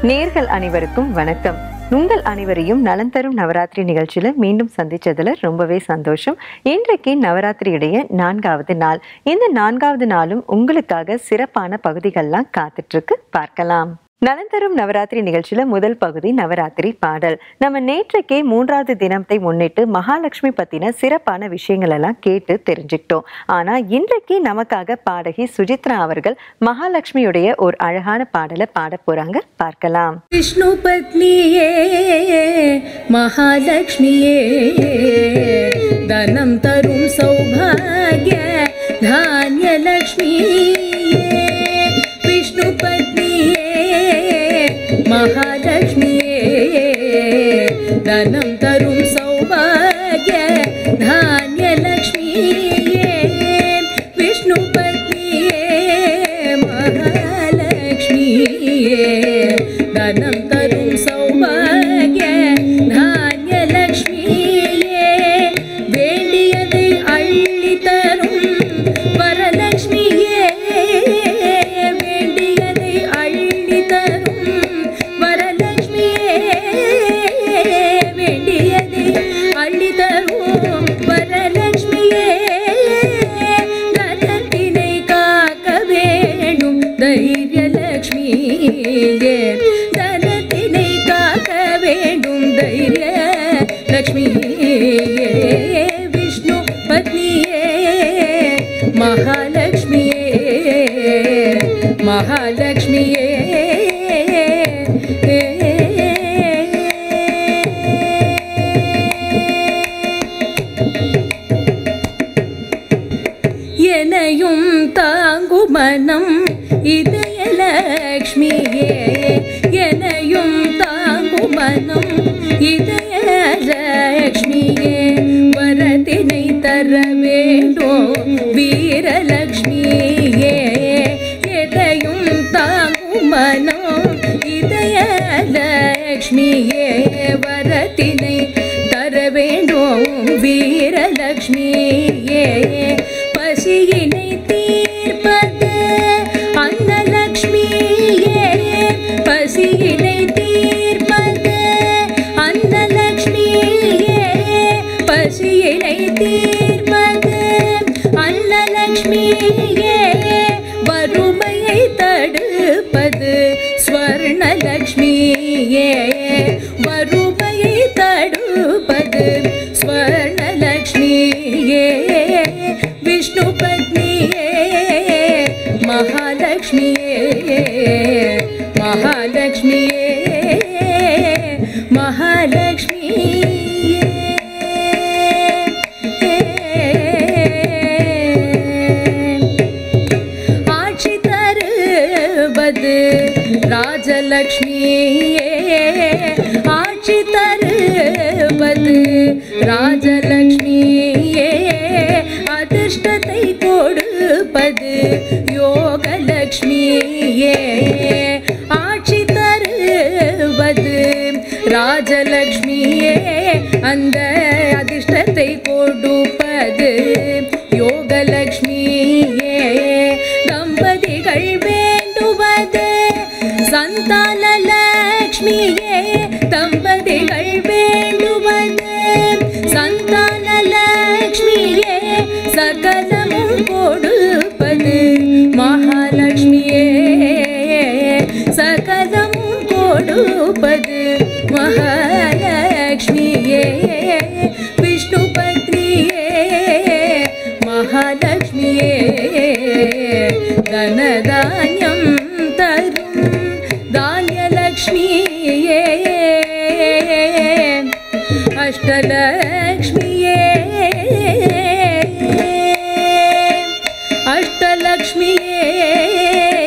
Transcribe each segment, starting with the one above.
நேர்கள் அனைவருக்கும் வணக்கம் உங்கள் அனைவரையும் நலன் தரும் நவராத்திரி நிகழ்ச்சியில மீண்டும் சந்திச்சதுல ரொம்பவே சந்தோஷம் இன்றைக்கு நவராத்திரியுடைய நான்காவது நாள் இந்த நான்காவது நாளும் உங்களுக்காக சிறப்பான பகுதிகள்லாம் காத்துட்டு இருக்கு பார்க்கலாம் நலன் தரும் நவராத்திரி நிகழ்ச்சியில முதல் பகுதி நவராத்திரி பாடல் நம்ம நேற்றைக்கே மூன்றாவது தினத்தை முன்னிட்டு மகாலட்சுமி பத்தின சிறப்பான விஷயங்கள் எல்லாம் கேட்டு தெரிஞ்சுக்கிட்டோம் ஆனா இன்றைக்கு நமக்காக பாடகி சுஜித்ரா அவர்கள் மகாலட்சுமியுடைய ஒரு அழகான பாடலை பாட போறாங்க பார்க்கலாம் विष्णुपत्न्ये महालक्ष्म्ये धनं तरुं सौभाग्य धान्यलक्ष्मीये विष्णुपत्न्ये महालक्ष्म्ये धनं तरुं सौभाग्य धान्यलक्ष्मीये विष्णुपत्न्ये महालक्ष्मीये धनं तरुं सौभाग्य धान्यलक्ष्मीये வேண்டியதை அள்ளி தரும் வரலக்ஷ்மியே வேண்டியதை அள்ளி தரும் வரலக்ஷ்மியே வேண்டியதை அள்ளி தரும் வரலக்ஷ்மியே நலத்தினை காக்க வேணும் தைரியலக்ஷ்மியே தனத்தினை காக்க வேண்டும் தைரிய லக்ஷ்மியே விஷ்ணு பத்னியே மகாலட்சுமியே மகாலட்சுமியே எனையும் தாங்கும் மனம் இதயலக்ஷ்மியே எனையும் தாங்கும் மனம் இதயலக்ஷ்மியே வரத்தினை தர வேண்டும் வீரலக்ஷ்மியே எதையும் தாங்கும் மனம் இதயலக்ஷ்மியே வரத்தினை தர வேண்டும் வீரலக்ஷ்மியே பசியினை தீர்ப்பது அன்னலக்ஷ்மியே பசியினை தீர்ப்பது அன்னலக்ஷ்மியே பசியினை தீர்ப்பது அன்னலக்ஷ்மியே வறுமையை தடுப்பது ஸ்வர்ணலக்ஷ்மியே வறுமையை தடுப்பது ஸ்வர்ணலக்ஷ்மியே விஷ்ணு பத்னியே மகாலட்சுமியே மகாலட்சுமியே மகாலட்சுமியே ஆட்சி தருவது ராஜலக்ஷ்மியே ஆட்சி தருவது ராஜலக்ஷ்மியே அதிர்ஷ்டத்தை கொடுப்பது யோகலக்ஷ்மியே ஆட்சி தருவது ராஜலக்ஷ்மியே அந்த அதிர்ஷ்டத்தை கொடுப்பது யோகலக்ஷ்மியே தம்பதிகள் வேண்டுவது சந்தான லக்ஷ்மியே தம்பதிகள் வேண்டுவது சந்தான லக்ஷ்மியே சகலமும் கொடுப்பது மகாலட்சுமியே சகலமும் கொடுப்பது மகாலட்சுமியே விஷ்ணு பத்னியே மகாலட்சுமியே தனதானியம் தரும் தானியலக்ஷ்மியே அஷ்டலக்ஷ்மியே அஷ்டலக்ஷ்மியே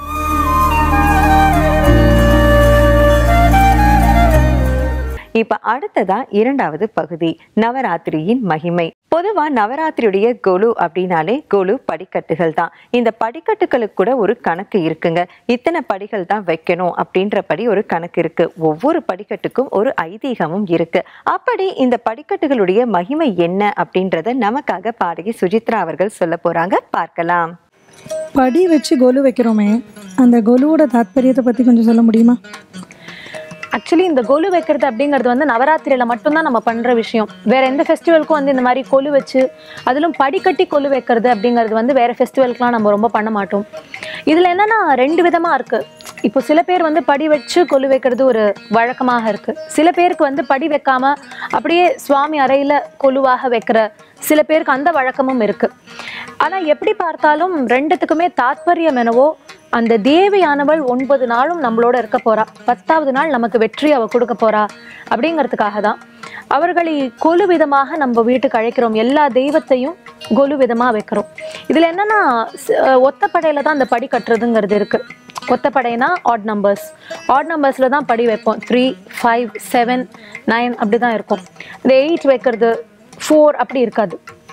இப்ப அடுத்ததா இரண்டாவது பகுதி நவராத்திரியின் மகிமை பொதுவா நவராத்திரியுடைய கொலு அப்படின்னாலே கொலு படிக்கட்டுகள் தான் இந்த படிக்கட்டுகளுக்கு கூட ஒரு கணக்கு இருக்குங்க இத்தனை படிகள் தான் வைக்கணும் அப்படின்றபடி ஒரு கணக்கு இருக்கு ஒவ்வொரு படிக்கட்டுக்கும் ஒரு ஐதீகமும் இருக்கு அப்படி இந்த படிக்கட்டுகளுடைய மகிமை என்ன அப்படின்றத நமக்காக பாடகி சுஜித்ரா அவர்கள் சொல்ல போறாங்க பார்க்கலாம் படி வச்சு கொலு வைக்கிறோமே அந்த கொலுவோட தாத்பரியத்தை பற்றி கொஞ்சம் சொல்ல முடியுமா ஆக்சுவலி இந்த கொலு வைக்கிறது அப்படிங்கிறது வந்து நவராத்திரியில மட்டும்தான் நம்ம பண்ற விஷயம் வேற எந்த ஃபெஸ்டிவலுக்கும் வந்து இந்த மாதிரி கொலு வச்சு அதிலும் படிக்கட்டி கொலு வைக்கிறது அப்படிங்கிறது வந்து வேற ஃபெஸ்டிவலுக்குலாம் நம்ம ரொம்ப பண்ண மாட்டோம் இதுல என்னன்னா ரெண்டு விதமா இருக்கு இப்போ சில பேர் வந்து படி வச்சு கொலு வைக்கிறது ஒரு வழக்கமாக இருக்கு சில பேருக்கு வந்து படி வைக்காம அப்படியே சுவாமி அறையில கொலுவாக வைக்கிற சில பேருக்கு அந்த வழக்கமும் இருக்கு ஆனா எப்படி பார்த்தாலும் ரெண்டுத்துக்குமே தாத்பரியம் என்னவோ அந்த தேவியானவள் ஒன்பது நாளும் நம்மளோட இருக்க போறா பத்தாவது நாள் நமக்கு வெற்றி அவ கொடுக்க போறா அப்படிங்கிறதுக்காக தான் அவர்களை கொலு விதமாக நம்ம வீட்டுக்கு அழைக்கிறோம் எல்லா தெய்வத்தையும் கொலு விதமா வைக்கிறோம் இதுல என்னன்னா ஸ்- அஹ் ஒத்தப்படையில தான் அந்த படி கட்டுறதுங்கிறது இருக்கு ஒத்தப்படைனா ஆட் நம்பர்ஸ் ஆட் நம்பர்ஸ்ல தான் படி வைப்போம் த்ரீ ஃபைவ் செவன் நைன் அப்படி தான் இருக்கும் இந்த எயிட் வைக்கிறது ஃபோர் அப்படி இருக்காது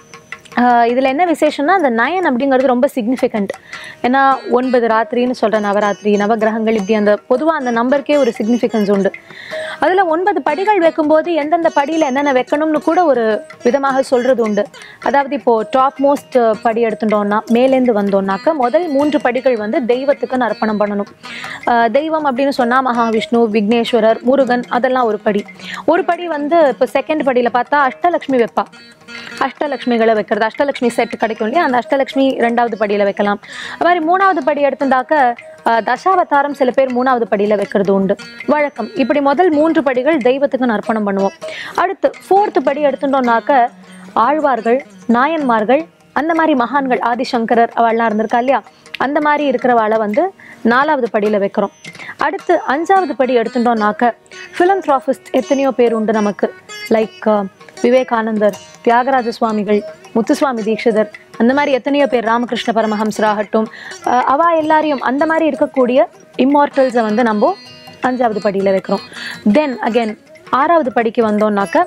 ஆஹ் இதுல என்ன விசேஷம்னா அந்த நயன் அப்படிங்கிறது ரொம்ப சிக்னிஃபிகண்ட் ஏன்னா ஒன்பது ராத்திரின்னு சொல்ற நவராத்திரி நவகிரகங்கள் இப்படி அந்த பொதுவா அந்த நம்பருக்கே ஒரு சிக்னிஃபிகன்ஸ் உண்டு அதுல ஒன்பது படிகள் வைக்கும்போது எந்தெந்த படியில என்னென்ன வைக்கணும்னு கூட ஒரு விதமாக சொல்றது உண்டு அதாவது இப்போ டாப் மோஸ்ட் படி எடுத்துட்டோம்னா மேலேந்து வந்தோம்னாக்க முதல் மூன்று படிகள் வந்து தெய்வத்துக்கு அர்ப்பணம் பண்ணணும் ஆஹ் தெய்வம் அப்படின்னு சொன்னா மகாவிஷ்ணு விக்னேஸ்வரர் முருகன் அதெல்லாம் ஒரு படி ஒரு படி வந்து இப்போ செகண்ட் படியில பார்த்தா அஷ்டலக்ஷ்மி வைப்பா அஷ்டலக்ஷ்மிகளை வைக்கிறது அஷ்டலக்ஷ்மி செட் கிடைக்கும் இல்லையா அந்த அஷ்டலக்ஷ்மி ரெண்டாவது படியில வைக்கலாம் அது மாதிரி மூணாவது படி எடுத்துட்டாக்க அஹ், தசாவதாரம் சில பேர் மூணாவது படியில வைக்கிறது உண்டு வழக்கம் இப்படி முதல் மூன்று படிகள் தெய்வத்துக்கு அர்ப்பணம் பண்ணுவோம் அடுத்து ஃபோர்த்து படி எடுத்துட்டோம்னாக்க ஆழ்வார்கள் நாயன்மார்கள் அந்த மாதிரி மகான்கள் ஆதிசங்கரர் அவள்லாம் இருந்திருக்கா இல்லையா அந்த மாதிரி இருக்கிறவாளை வந்து நாலாவது படியில வைக்கிறோம் அடுத்து அஞ்சாவது படி எடுத்துட்டோம்னாக்க ஃபிலந்த்ராஃபிஸ்ட் எத்தனையோ பேர் உண்டு நமக்கு லைக் விவேகானந்தர் தியாகராஜ சுவாமிகள் முத்துசுவாமி தீட்சிதர் அந்த மாதிரி எத்தனையோ பேர் ராமகிருஷ்ண பரமஹம்சராகட்டும் அஹ் அவா எல்லாரையும் அந்த மாதிரி இருக்கக்கூடிய இம்மார்டல்ஸை வந்து நம்ம அஞ்சாவது படியில வைக்கிறோம் தென் அகைன் ஆறாவது படிக்கு வந்தோம்னாக்க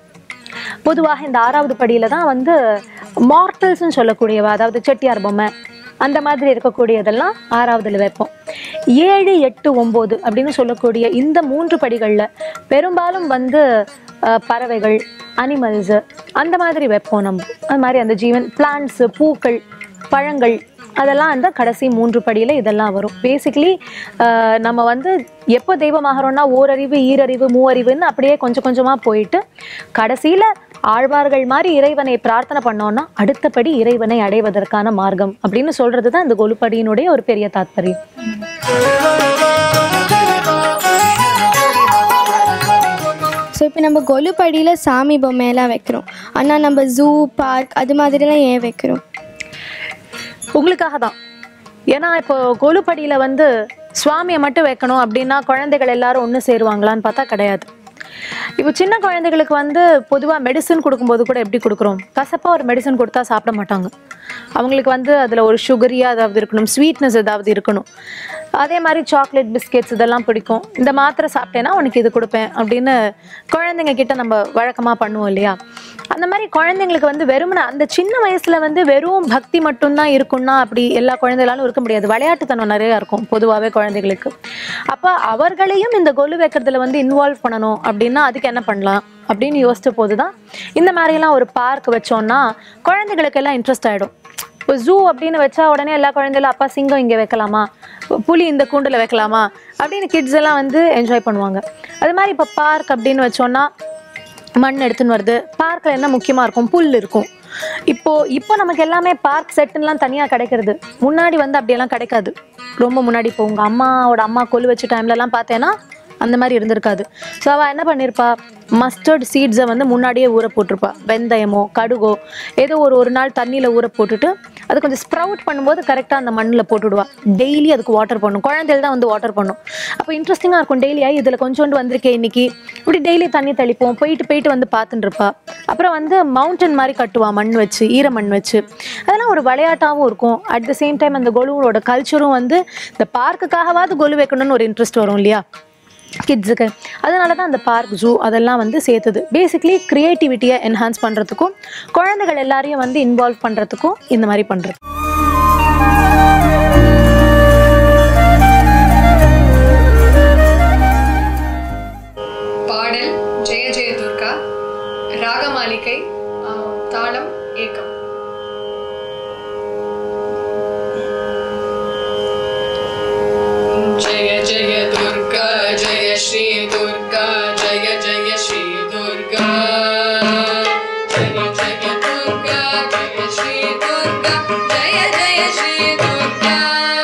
பொதுவாக இந்த ஆறாவது படியில தான் வந்து மார்டல்ஸ்னு சொல்லக்கூடியவ அதாவது செட்டியார் பொம்மை அந்த மாதிரி இருக்கக்கூடியதெல்லாம் ஆறாவதுல வைப்போம் ஏழு எட்டு ஒம்பது அப்படின்னு சொல்லக்கூடிய இந்த மூன்று படிகளில் பெரும்பாலும் வந்து அஹ், பறவைகள் அனிமல்ஸு அந்த மாதிரி வைப்போம் நம்ம அது மாதிரி அந்த ஜீவன் பிளான்ட்ஸு பூக்கள் பழங்கள் அதெல்லாம் அந்த கடைசி மூன்று படியில் இதெல்லாம் வரும் பேசிக்கலி நம்ம வந்து எப்போ தெய்வமாகறோம்னா ஓரறிவு ஈரறிவு மூவறிவுன்னு அப்படியே கொஞ்சம் கொஞ்சமாக போயிட்டு கடைசியில் ஆழ்வார்கள் மாதிரி இறைவனை பிரார்த்தனை பண்ணோம்னா அடுத்தபடி இறைவனை அடைவதற்கான மார்க்கம் அப்படின்னு சொல்றது தான் இந்த கொலுப்படியினுடைய ஒரு பெரிய தாத்பரியம் ஸோ இப்போ நம்ம கொலுப்படியில் சாமி பொம்மையெல்லாம் வைக்கிறோம் ஆனால் நம்ம ஜூ பார்க் அது மாதிரிலாம் ஏன் வைக்கிறோம் உங்களுக்காக தான் ஏன்னா இப்போ கொலுப்படியில வந்து சுவாமியை மட்டும் வைக்கணும் அப்படின்னா குழந்தைகள் எல்லாரும் ஒன்று சேருவாங்களான்னு பார்த்தா கிடையாது இப்போ சின்ன குழந்தைகளுக்கு வந்து பொதுவாக மெடிசன் கொடுக்கும்போது கூட எப்படி கொடுக்குறோம் கசப்பாக ஒரு மெடிசன் கொடுத்தா சாப்பிட மாட்டாங்க அவங்களுக்கு வந்து அதில் ஒரு சுகரியாக ஏதாவது இருக்கணும் ஸ்வீட்னஸ் ஏதாவது இருக்கணும் அதே மாதிரி சாக்லேட் பிஸ்கெட்ஸ் இதெல்லாம் பிடிக்கும் இந்த மாத்திரை சாப்பிட்டேன்னா உனக்கு இது கொடுப்பேன் அப்படின்னு குழந்தைங்க கிட்ட நம்ம வழக்கமாக பண்ணுவோம் இல்லையா அந்த மாதிரி குழந்தைங்களுக்கு வந்து வெறுமனே அந்த சின்ன வயசுல வந்து வெறும் பக்தி மட்டும்தான் இருக்கும்னா அப்படி எல்லா குழந்தைகளாலும் இருக்க முடியாது விளையாட்டுத்தனம் நிறைய இருக்கும் பொதுவாகவே குழந்தைகளுக்கு அப்போ அவர்களையும் இந்த கொலு வைக்கிறதுல வந்து இன்வால்வ் பண்ணணும் அப்படின்னா அதுக்கு என்ன பண்ணலாம் அப்படின்னு யோசிச்ச போது தான் இந்த மாதிரிலாம் ஒரு பார்க் வச்சோம்னா குழந்தைகளுக்கு எல்லாம் இன்ட்ரெஸ்ட் ஆகிடும் இப்போ ஜூ அப்படின்னு வச்சா உடனே எல்லா குழந்தைகளும் அப்பா சிங்கம் இங்கே வைக்கலாமா புலி இந்த கூண்டில் வைக்கலாமா அப்படின்னு கிட்ஸ் எல்லாம் வந்து என்ஜாய் பண்ணுவாங்க அது மாதிரி இப்போ பார்க் அப்படின்னு வச்சோன்னா மண் எடுத்துன்னு வருது பார்க்கில் என்ன முக்கியமாக இருக்கும் புல் இருக்கும் இப்போ இப்போ நமக்கு எல்லாமே பார்க் செட்டுலாம் தனியாக கிடைக்கிறது முன்னாடி வந்து அப்படியெல்லாம் கிடைக்காது ரொம்ப முன்னாடி இப்போ உங்கள் அம்மாவோட அம்மா கொலு வச்ச டைம்லலாம் பார்த்தேன்னா அந்த மாதிரி இருந்திருக்காது ஸோ அவள் என்ன பண்ணியிருப்பா மஸ்டர்ட் சீட்ஸை வந்து முன்னாடியே ஊற போட்டிருப்பா வெந்தயமோ கடுகோ ஏதோ ஒரு ஒரு நாள் தண்ணியில் ஊற போட்டுட்டு அது கொஞ்சம் ஸ்ப்ரவுட் பண்ணும்போது கரெக்டாக அந்த மண்ணில் போட்டுடுவா டெய்லி அதுக்கு வாட்டர் பண்ணும் குழந்தைகள் தான் வந்து வாட்டர் பண்ணும் அப்போ இன்ட்ரெஸ்டிங்காக இருக்கும் டெய்லி ஆகி இதில் கொஞ்சோண்டு வந்திருக்கேன் இன்னைக்கு இப்படி டெய்லி தண்ணி தெளிப்போம் போயிட்டு போயிட்டு வந்து பார்த்துட்டு இருப்பா அப்புறம் வந்து மவுண்டன் மாதிரி கட்டுவா மண் வச்சு ஈர மண் வச்சு அதெல்லாம் ஒரு விளையாட்டாகவும் இருக்கும் அட் த சேம் டைம் அந்த கொலுவோட கல்ச்சரும் வந்து இந்த பார்க்குக்காகவாவது கொலு வைக்கணும்னு ஒரு இன்ட்ரெஸ்ட் வரும் இல்லையா கிட்ஸுக்கு அதனால தான் அந்த பார்க் ஜூ அதெல்லாம் வந்து சேர்த்துது பேசிக்லி க்ரியேட்டிவிட்டியை என்ஹான்ஸ் பண்ணுறதுக்கும் குழந்தைகள் எல்லாரையும் வந்து இன்வால்வ் பண்ணுறதுக்கும் இந்த மாதிரி பண்ணுறது பாடல் ஜெய ஜெய துர்கா ராகமாலிகை ஆ, தாளம் ஏகம் जय जय दुर्गा जय श्री दुर्गा जय जय श्री दुर्गा जय जय दुर्गा जय श्री दुर्गा जय जय श्री दुर्गा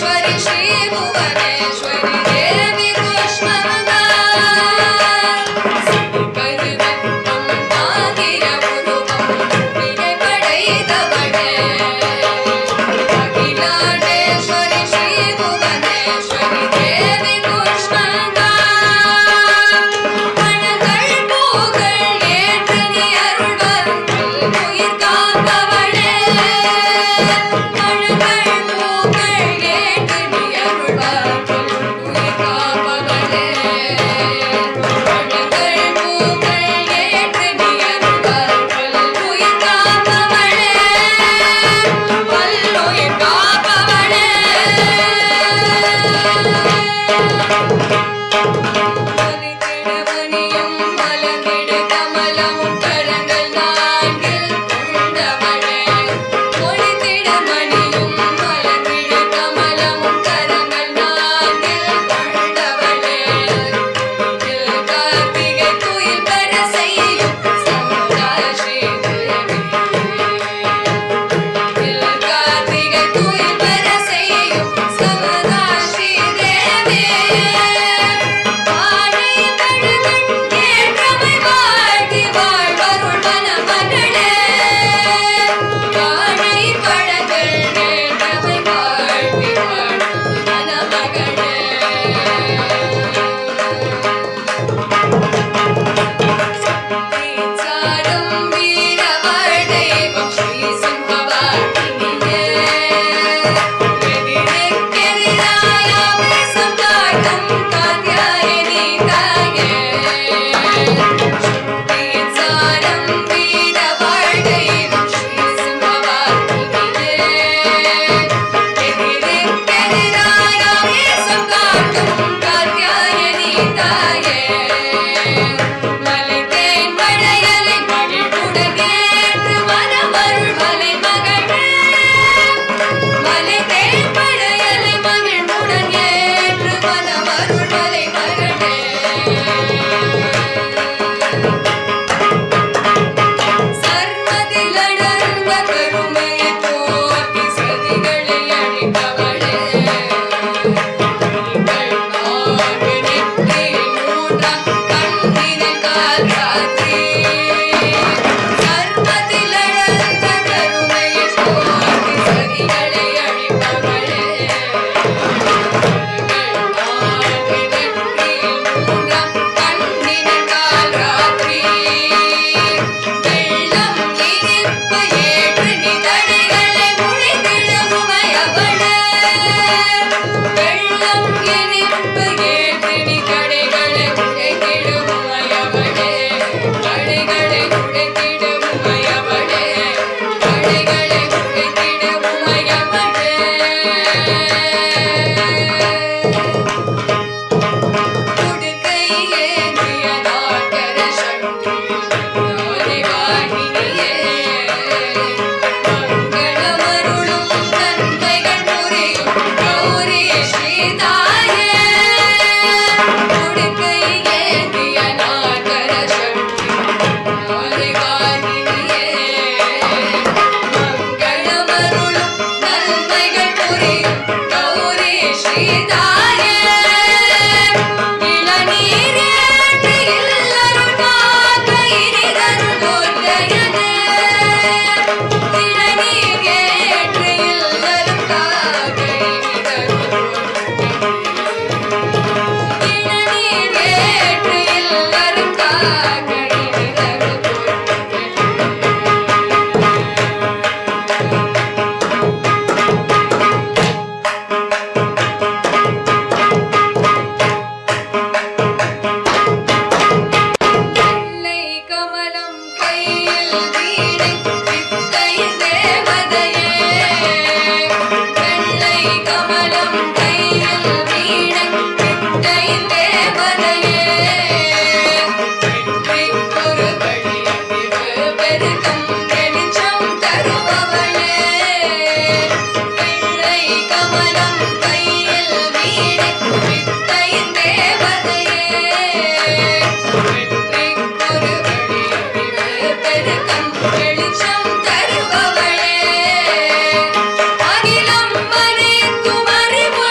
வெளிச்சம் தருபவளே அகிலம் மறைக்கும் அறிவு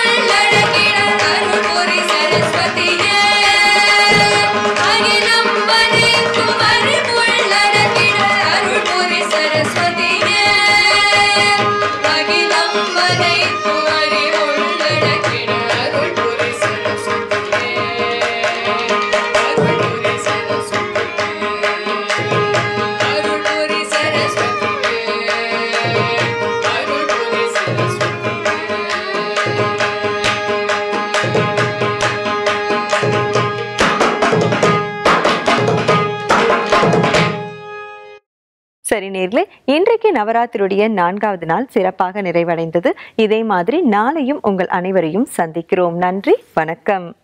நேர்களே இன்றைக்கு நவராத்திரியுடைய நான்காவது நாள் சிறப்பாக நிறைவடைந்தது இதே மாதிரி நாளையும் உங்கள் அனைவரையும் சந்திக்கிறோம் நன்றி வணக்கம்